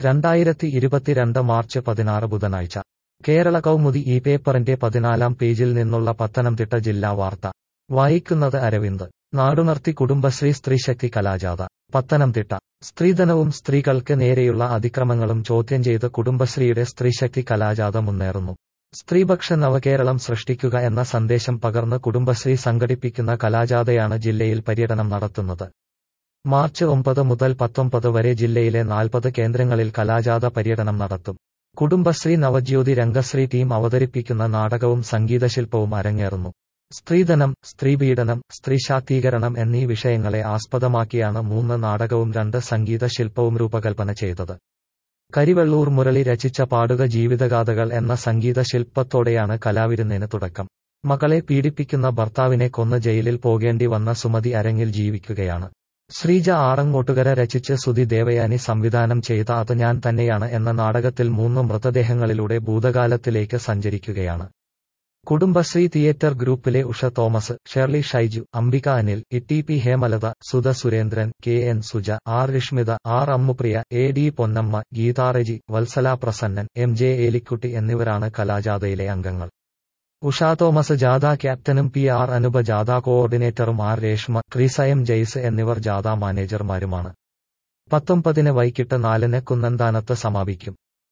രണ്ടായിരത്തി ഇരുപത്തിരണ്ട് മാർച്ച് പതിനാറ് ബുധനാഴ്ച കേരള കൗമുദി ഈ പേപ്പറിന്റെ പതിനാലാം പേജിൽ നിന്നുള്ള പത്തനംതിട്ട ജില്ലാ വാർത്ത വായിക്കുന്നത് അരവിന്ദ് നാടുണർത്തി കുടുംബശ്രീ സ്ത്രീശക്തി കലാജാഥ പത്തനംതിട്ട സ്ത്രീധനവും സ്ത്രീകൾക്ക് നേരെയുള്ള അതിക്രമങ്ങളും ചോദ്യം ചെയ്ത് കുടുംബശ്രീയുടെ സ്ത്രീശക്തി കലാജാഥ മുന്നേറുന്നു സ്ത്രീപക്ഷ നവകേരളം സൃഷ്ടിക്കുക എന്ന സന്ദേശം പകർന്ന് കുടുംബശ്രീ സംഘടിപ്പിക്കുന്ന കലാജാഥയാണ് ജില്ലയിൽ പര്യടനം നടത്തുന്നത് മാർച്ച് ഒമ്പത് മുതൽ പത്തൊമ്പത് വരെ ജില്ലയിലെ നാൽപ്പത് കേന്ദ്രങ്ങളിൽ കലാജാഥ പര്യടനം നടത്തും കുടുംബശ്രീ നവജ്യോതി രംഗശ്രീ ടീം അവതരിപ്പിക്കുന്ന നാടകവും സംഗീതശില്പവും അരങ്ങേറുന്നു സ്ത്രീധനം സ്ത്രീപീഡനം സ്ത്രീശാക്തീകരണം എന്നീ വിഷയങ്ങളെ ആസ്പദമാക്കിയാണ് മൂന്ന് നാടകവും രണ്ട് സംഗീത ശില്പവും രൂപകൽപ്പന ചെയ്തത് കരിവെള്ളൂർ മുരളി രചിച്ച പാടുക ജീവിതഗാഥകൾ എന്ന സംഗീത ശില്പത്തോടെയാണ് കലാവിരുന്നിന് തുടക്കം മകളെ പീഡിപ്പിക്കുന്ന ഭർത്താവിനെ കൊന്ന് ജയിലിൽ പോകേണ്ടി വന്ന സുമതി അരങ്ങിൽ ജീവിക്കുകയാണ് ശ്രീജ ആറങ്ങോട്ടുകര രചിച്ച് സുധി ദേവയാനി സംവിധാനം ചെയ്ത അത് ഞാൻ തന്നെയാണ് എന്ന നാടകത്തിൽ മൂന്ന് മൃതദേഹങ്ങളിലൂടെ ഭൂതകാലത്തിലേക്ക് സഞ്ചരിക്കുകയാണ് കുടുംബശ്രീ തിയേറ്റർ ഗ്രൂപ്പിലെ Usha Thomas Shirley Shaiju Ambika Anil E P Hemalatha Sudha Surendran K N Suja R Rashmitha R Ammupriya A D Ponnamma Geetharaji Vatsala Prasannan M J Elikutty എന്നിവരാണ് കലാജാഥയിലെ അംഗങ്ങൾ ഉഷാ തോമസ് ജാഥ ക്യാപ്റ്റനും പി ആർ അനുപ ജാഥ കോർഡിനേറ്ററും ആർ രേഷ്മ ക്രീസയം ജെയ്സ് എന്നിവർ ജാഥ മാനേജർമാരുമാണ് പത്തൊമ്പതിന് വൈകിട്ട് നാലിന് കുന്നന്താനത്ത് സമാപിക്കും